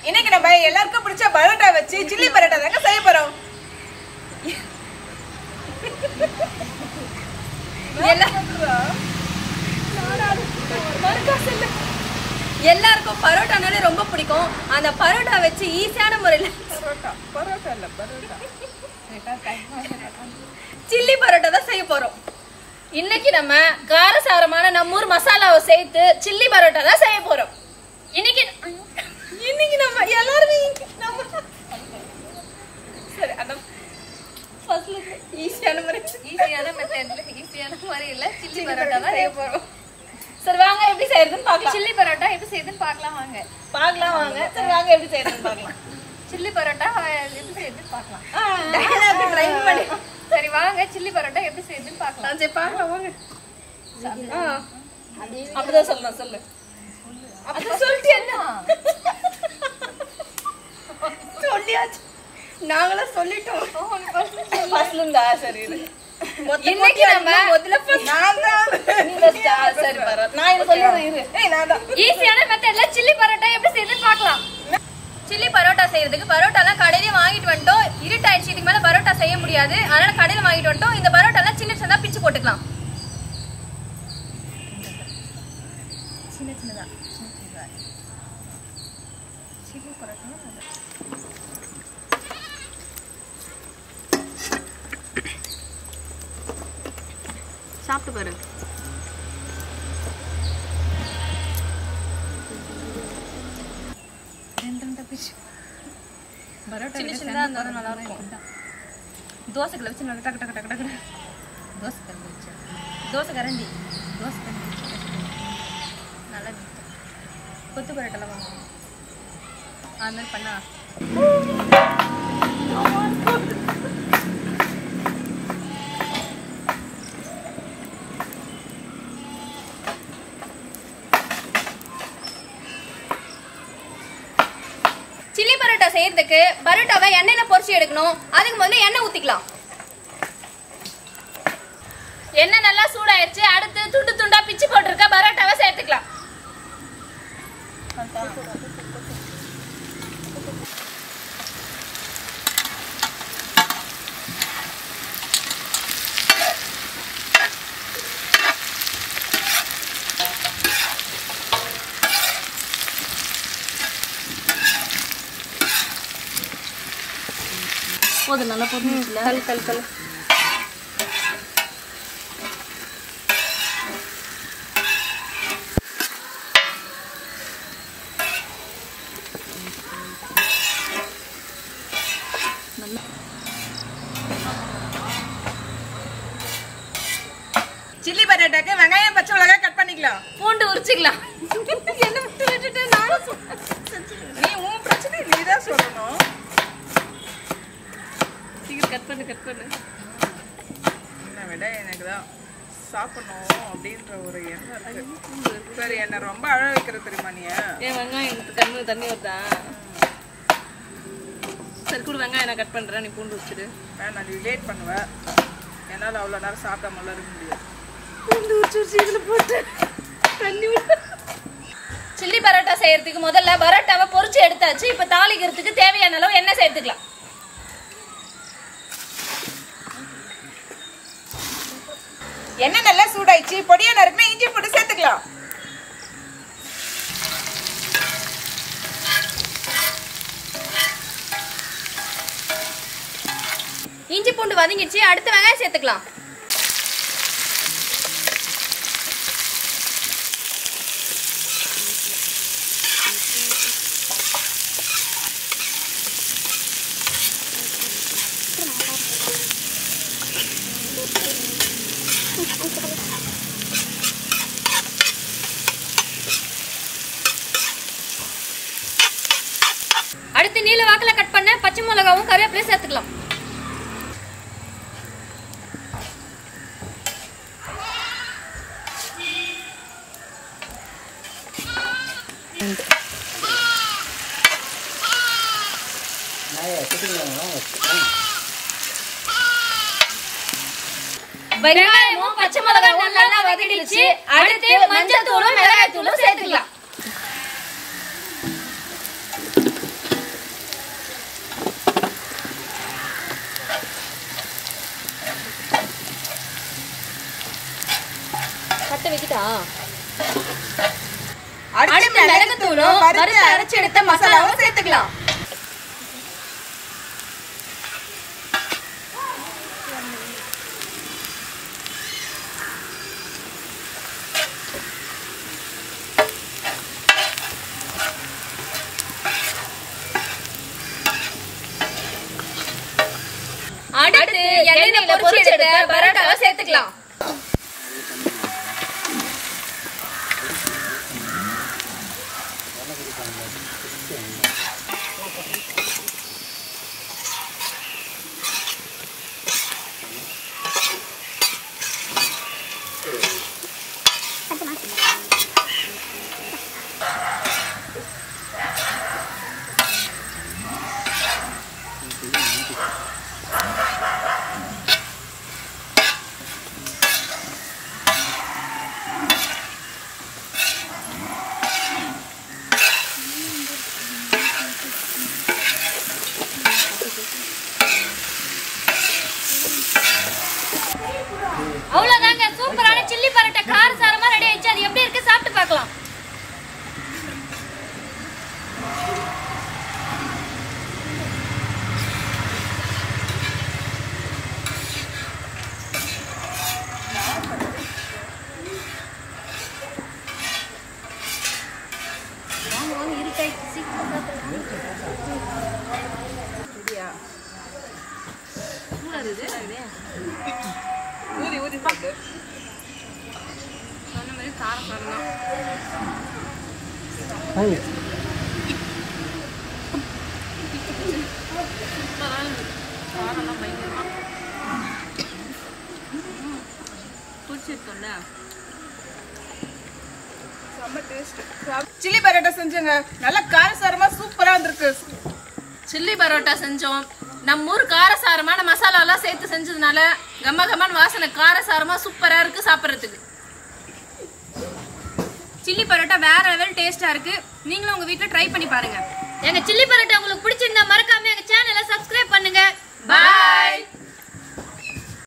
இன்னைக்கு நம்ம எல்லாருக்கும் பிடிச்ச பரோட்டா வச்சு சில்லி பரோட்டா தாங்க செய்ய போறோம் எல்லாருக்கும் பரோட்டானாலே ரொம்ப பிடிக்கும் அந்த பரோட்டா வச்சு ஈஸியான முறையில் பரோட்டா பரோட்டா இல்ல பரோட்டா சில்லி பரோட்டா தான் செய்ய போறோம் இன்னைக்கு நம்ம காரசாரமான நம்மூர் மசாலாவை சேர்த்து சில்லி பரோட்டா தான் செய்ய போறோம் இன்னைக்கு இன்னைக்கு நம்ம எல்லாருமே நம்ம சரி அந்த ஃபர்ஸ்ட்ல ஈஸியான முறை ஈஸியான மெத்தட்ல ஈஸியான முறையில சில்லி பரோட்டா தான் செய்ய போறோம் சரி வாங்க எப்படி செய்யறதுன்னு பார்க்கலாம் சில்லி பரோட்டா எப்படி செய்யுதுன்னு பார்க்கலாம் வாங்க பார்க்கலாம் வாங்க சரி வாங்க எப்படி செய்யறதுன்னு பார்க்கலாம் சில்லி பரோட்டா அஹ், எப்படி செய்யுதுன்னு பார்க்கலாம் டயலாக் ட்ரை பண்ணி சரி வாங்க சில்லி பரோட்டா எப்படி செய்யுதுன்னு பார்க்கலாம் சரி பார்க்கலாம் வாங்க ஆ. அப்படிதான் சொல்லலாம் சொல்லு அது சொல்லிட்டு என்ன சொல்லியாச்சு நாங்களும் சொல்லிட்டோம் ஃபர்ஸ்ட்ல இருந்தா சரி இரு. இன்னைக்கு நம்ம முதல்ல நான் தான் நீ first ஆ, சரி பரவாயில்ல நான் இதை சொல்லிடுறேன் இரு ஏய் நான் தான் ஈஸியான மெத்தட்ல சில்லி பரோட்டா எப்படி செய்யுதுன்னு பார்க்கலாம் சில்லி பரோட்டா செய்யறதுக்கு பரோட்டாலாம் கடையில வாங்கிட்டு வந்துட்டோம் இருட்டாயிடுச்சு இதுக்கு மேல பரோட்டா செய்ய முடியாது அதனால கடையில வாங்கிட்டு வந்துட்டோம் இந்த பரோட்டாலாம் சின்ன சின்னதா பிச்சு போட்டுக்கலாம் சின்ன சின்னதா சின்ன சின்னதா சில்லி பரோட்டா சாப்பிட்டு பாரு ரெண்டு ரெண்டு பிச்சு பரோட்டா சின்ன சின்னதா இருந்தாலும் நல்லா இருக்கும் தோசைகளை வச்சு நல்லா டக்கு டக்கு டக்கு டக்கு தோசை கரண்டி வச்சு தோசை கரண்டி தோசை கரண்டி வச்சு நல்லா விட்டு கொத்து பரோட்டெல்லாம் வாங்குவோம் அது மாதிரி பண்ணா சில்லி பரோட்டா செய்யறதுக்கு பரோட்டாவை எண்ணெயில பொரிச்சு எடுக்கணும் அதுக்கு முதல்ல எண்ணெய் ஊத்திக்கலாம் எண்ணெய் நல்லா சூடாயிருச்சு அடுத்து துண்டு துண்டா பிச்சு போட்டிருக்க பரோட்டாவை சேர்த்துக்கலாம் போதும் நல்லா போதும் கல் கல் கல் சில்லி பரோட்டாக்கு வெங்காயம் பச்சை மிளகாய் கட் பண்ணிக்கலாம் பூண்டு உரிச்சிக்கலாம் என்ன விட்டு விட்டுட்டு நானும் சொன்னேன். நீ உன் பிரச்சனை நீ தான் சொல்லணும் சீக்கிரம் கட் பண்ணு கட் பண்ணு என்னை விட எனக்கு தான் சாப்பிடணும் அப்படின்ற ஒரு எண்ணம் இருக்கு சரி என்னை ரொம்ப அழ வைக்கிற தெரியுமா நீ ஏன் வெங்காயம் எனக்கு கண்ணு தண்ணி வருதா சரி கூட வெங்காயம் நான் கட் பண்றேன் நீ பூண்டு வச்சுடு வேணாம் நீ லேட் பண்ணுவ என்னால் அவ்வளோ நேரம் சாப்பிடாமலாம் இருக்க முடியாது பூண்டு உரிச்சு உரிச்சு இதுல போட்டு தண்ணி சில்லி பரோட்டா செய்யறதுக்கு முதல்ல பரோட்டாவை பொரிச்சு எடுத்தாச்சு இப்ப தாளிக்கிறதுக்கு தேவையான அளவு எண்ணெய் சேர்த்துக்கலாம் எண்ணெய் நல்லா சூடாயிடுச்சு பொடியா நறுக்குனா இஞ்சி போட்டு சேர்த்துக்கலாம் இஞ்சி பூண்டு வதங்கிடுச்சு அடுத்து வெங்காயம் சேர்த்துக்கலாம் அடுத்து நீல வாக்குல கட் பண்ண பச்சை மிளகாவும் கருவேப்பிலையும் சேர்த்துக்கலாம் வெங்காயமும் பச்சை மிளகாவும் நல்லா வதங்கிடுச்சு அடுத்து மஞ்சள் தூளும் மிளகாய் தூளும் சேர்த்துக்கலாம் அப்படியா அடுத்து மிளகுத்தூளும் வறுத்து அரைச்சு எடுத்த மசாலாவும் சேர்த்துக்கலாம் அடுத்து எண்ணெயில பொரிச்சு எடுத்த பரோட்டாவை சேர்த்துக்கலாம் அவ்வளவுதாங்க சூப்பரான சில்லி பரோட்டா கார சாரமா ரெடி ஆயிடுச்சு அது எப்படி இருக்கு சாப்பிட்டு பார்க்கலாம் ஊதி ஊதி சாப்பிடு சொன்ன மாதிரி காரம் சாரம் காரம்லாம் பயங்கரமா பிடிச்சிருக்கோம்ல செம்ம டேஸ்ட் சில்லி பரோட்டா செஞ்சுங்க நல்லா காரசாரமா சூப்பரா வந்திருக்கு சில்லி பரோட்டா செஞ்சோம் நம்ம ஊர் காரசாரமான மசாலாலாம் சேர்த்து செஞ்சதுனால கம்ம கம்மன் வாசனை காரசாரமா சூப்பரா இருக்கு சாப்பிட்றதுக்கு சில்லி பரோட்டா வேற லெவல் டேஸ்டா இருக்கு நீங்களும் உங்க வீட்ல ட்ரை பண்ணி பாருங்க எங்க சில்லி பரோட்டா உங்களுக்கு பிடிச்சிருந்தா மறக்காம எங்க சேனலை சப்ஸ்கிரைப் பண்ணுங்க பாய்